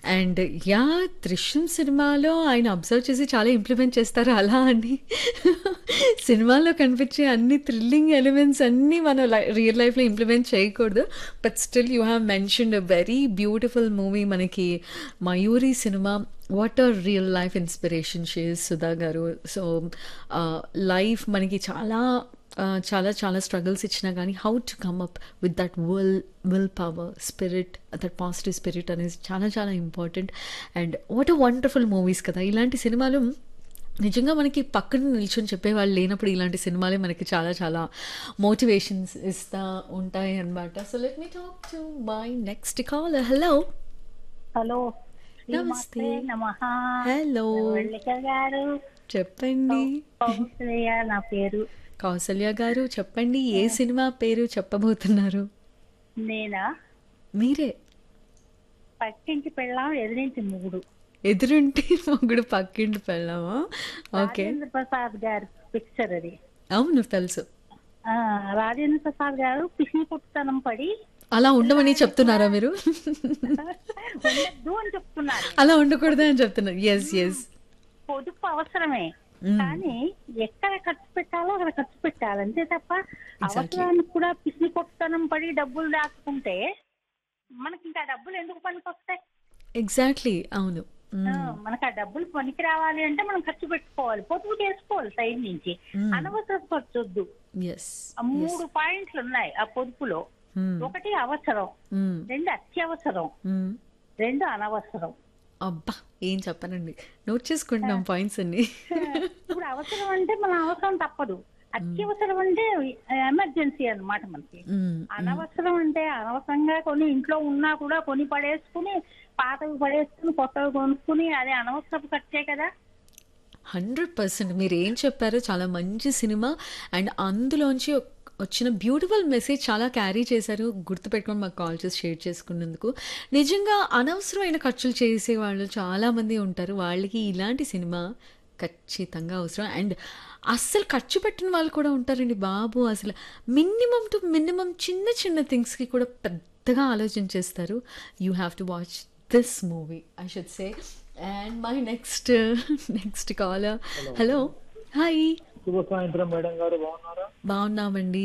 And yeah! 'దృశ్యం' సినిమాలో ఆయన అబ్జర్వ్ చేసి చాలా ఇంప్లిమెంట్ చేస్తారు. అలా అని సినిమాలో కనిపించే అన్ని థ్రిల్లింగ్ ఎలిమెంట్స్ అన్నీ మనం లై రియల్ లైఫ్‌లో ఇంప్లిమెంట్ చేయకూడదు. But still you have mentioned a very beautiful movie మనకి 'మయూరి' సినిమా what are real life inspiration she is Sudha గారు. సో, ఆహ్, లైఫ్ మనకి చాలా ఆహ్, చాలా చాలా స్ట్రగుల్స్ ఇచ్చినా గానీ how to come up with that will will power, spirit that positive spirit అనేది చాలా చాలా important. And what a wonderful movies కదా! ఇలాంటి సినిమాలు నిజంగా మనకి పక్కన నిల్చొని చెప్పేవాళ్ళు లేనప్పుడు ఇలాంటి సినిమాలే మనకి చాలా చాలా మోటివేషన్స్ ఇస్తా ఉంటాయి అన్నమాట. So, let me talk to my next caller. Hello! Hello. నమస్తే. శ్రీమాత్రే నమః. హలో! మల్లిక గారు. చెప్పండి. కౌసల్య నా పేరు. కౌసల్య గారు చెప్పండి. ఏ సినిమా పేరు చెప్పబోతున్నారు? నేనా? మీరే. పక్కింటి పెళ్ళాం ఎదిరింటి మొగుడు. ఎదురింటి మొగుడు పక్కింటి పెళ్ళామా? ఓకే. రాజేంద్ర ప్రసాద్ గారి పిక్చర్ అది. అవును తెలుసు. ఆ! రాజేంద్ర ప్రసాద్ గారు పిసిని పుట్టుతనం పడి అలా ఉండమని చెప్తున్నారా మీరు? ఉండద్దు అని చెప్తున్నారు. అలా ఉండకూడదు అని చెప్తున్నారు. యెస్. యెస్. పొదుపు అవసరమే. హ్మ్. కానీ ఎక్కడ ఖర్చు పెట్టాలో అక్కడ ఖర్చు పెట్టాలి. అంతే తప్ప ఎగ్జాక్ట్లీ. అవసరానికి కూడా పిసిని పుట్టుతనం పడి డబ్బులు దాచుకుంటే మనకి ఇంకా డబ్బులు ఎందుకు పనికొస్తాయి? ఎగ్జాక్ట్లీ. అవును. ఆ, హ్మ్. మనకు ఆ డబ్బులు పనికి రావాలి అంటే మనం ఖర్చు పెట్టుకోవాలి పొదుపు చేసుకోవాలి సైడ్ నుంచి హ్మ్. అనవసర ఖర్చు వద్దు యెస్. ఆ యెస్. మూడు పాయింట్లు ఉన్నాయి ఆ పొదుపులో హ్మ్. ఒకటి అవసరం హ్మ్. రెండు అత్యవసరం హ్మ్. రెండు అనవసరం అబ్బా! ఏం చెప్పనండి. నోట్ చేసుకుంటున్నాం పాయింట్స్ అన్ని. ఇప్పుడు అవసరం అంటే మన అవసరం తప్పదు అత్యవసరం అంటే ఎమర్జెన్సీ అన్నమాట మనకి హ్మ్. హ్మ్. అనవసరం అంటే అనవసరంగా కొన్ని ఇంట్లో ఉన్నా కూడా కొని పడేసుకుని పాతవి పడేసుకుని కొత్తవి కొనుక్కుని అదే అనవసరపు ఖర్చే కదా 100% మీరేం చెప్పారో చాలా మంచి సినిమా. అండ్ అందులోంచి ఒక్ వచ్చిన బ్యూటిఫుల్ మెసేజ్ చాలా క్యారీ చేశారు. గుర్తుపెట్టుకొని మాకు కాల్ చేసి షేర్ చేసుకున్నందుకు. నిజంగా అనవసరమైన ఖర్చులు చేసేవాళ్ళు చాలామంది ఉంటారు. వాళ్ళకి ఇలాంటి సినిమా ఖచ్చితంగా అవసరం. అండ్ అస్సలు ఖర్చు పెట్టని వాళ్ళు కూడా ఉంటారండి బాబు. అసలు మినిమమ్ టు మినిమమ్ చిన్న చిన్న థింగ్స్‌కి కూడా పెద్దగా ఆలోచించేస్తారు. You have to watch this movie I should say. And my next next caller. Hello. Hello. Hi. శుభ సాయంత్రం మేడం గారు బాగున్నారా బాగున్నామండి.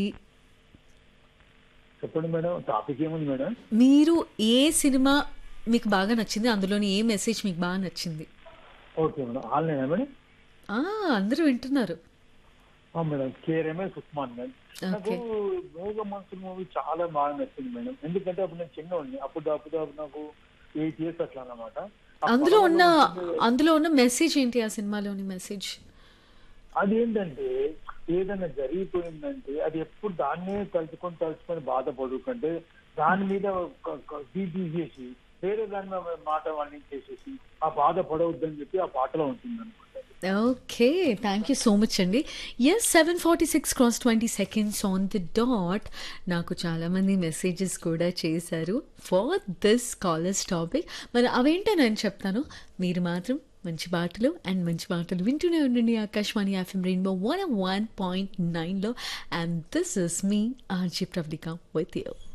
చెప్పండి మేడం టాపిక్ ఏముంది మేడం మీరు ఏ సినిమా మీకు బాగా నచ్చింది? అందులోని ఏ మెసేజ్ మీకు బాగా నచ్చింది? ఓకే మేడం ఆన్లైనా మేడం ఆ! అందరూ వింటున్నారు. ఆ, madam K Ramesh Usman madam నాకు ఓకే. మూగ మనసు మూవీ చాలా బాగా నచ్చింది మేడం ఎందుకంటే అప్పుడు నేను చిన్నవాడిని అప్పుడు అప్పుడు అప్పుడు నాకు ఎయిట్ ఇయర్స్ అట్లా అన్నమాట ఆ అందులో ఉన్న పడవలో ఉంటుంది. అందులో ఉన్న మెసేజ్ ఏంటి ఆ సినిమాలోని మెసేజ్? అదేంటంటే ఏదైనా జరిగిపోయిందంటే అది ఎప్పుడు దాన్నే తలుచుకొని తలుచుకొని బాధపడుకుంటే దాని మీద ఒక- ఒక బీ- తీసేసి వేరే దాని మీద మాట వర్ణించేసేసి ఆ బాధ పడవద్దని చెప్పి ఆ పాటలో ఉంటుంది అనమాట okay. Thank you so much అండి. Yes 7:46 cross 20 seconds on the dot. నాకు చాలామంది మెసేజెస్ కూడా చేశారు ఫర్ దిస్ కాలర్స్ టాపిక్. మరి అవేంటో నేను చెప్తాను. మీరు మాత్రం మంచి పాటలు అండ్ మంచి పాటలు వింటూనే ఉండండి ఆకాశవాణి ఎఫ్ఎం రెయిన్బో 101.9లో అండ్ దిస్ ఇస్ మీ ఆర్జే ప్రవళిక విత్ యూ.